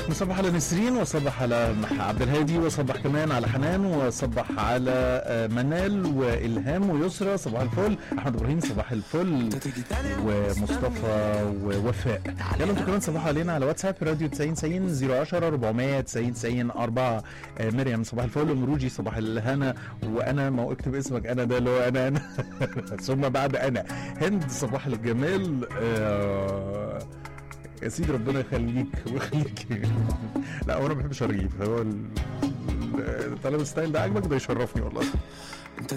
نصبح على نسرين وصبح على مح- عبد الهادي وصبح كمان على حنان وصبح على آه، منال والهام ويسرى صباح الفل احمد ابراهيم صباح الفل ومصطفى ووفاء يلا انتوا كمان صباحوا علينا على واتساب راديو 90 90 010 490 90 4 آه، مريم صباح الفل ومروجي صباح الهنا وانا ما هو اكتب اسمك انا ده اللي هو انا انا ثم بعد انا هند صباح الجمال آه، يا سيدي ربنا يخليك ويخليك لا هو انا ما بحبش ارغيف هو ال- ال- طالما الستايل ده عاجبك ده يشرفني والله